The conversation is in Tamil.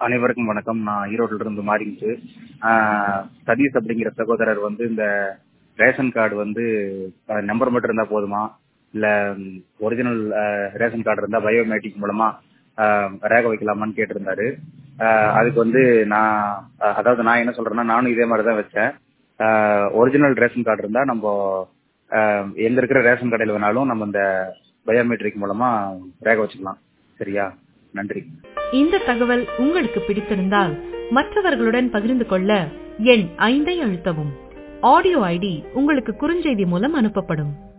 அனைவருக்கும் வணக்கம் நான் ஈரோட்டில் இருந்து மாறிச்சு சதீஷ் அப்படிங்கிற சகோதரர் வந்து இந்த ரேஷன் கார்டு வந்து நம்பர் மட்டும் இருந்தா போதுமா இல்ல ஒரிஜினல் ரேஷன் கார்டு இருந்தா பயோமெட்ரிக் மூலமா ஆஹ் ரேக வைக்கலாமான்னு கேட்டிருந்தாரு ஆஹ் அதுக்கு வந்து நான் அஹ் அதாவது நான் என்ன சொல்றேன்னா நானும் இதே மாதிரி தான் வச்சேன் ஒரிஜினல் ரேஷன் கார்டு இருந்தா நம்ம ஆஹ் எங்க இருக்கிற ரேஷன் கடையில் வேணாலும் நம்ம இந்த பயோமெட்ரிக் மூலமா ரேக வச்சுக்கலாம் சரியா நன்றி இந்த தகவல் உங்களுக்கு பிடித்திருந்தால் மற்றவர்களுடன் பகிர்ந்து கொள்ள எண் ஐந்தை அழுத்தவும் ஆடியோ ஐடி உங்களுக்கு குறுஞ்செய்தி மூலம் அனுப்பப்படும்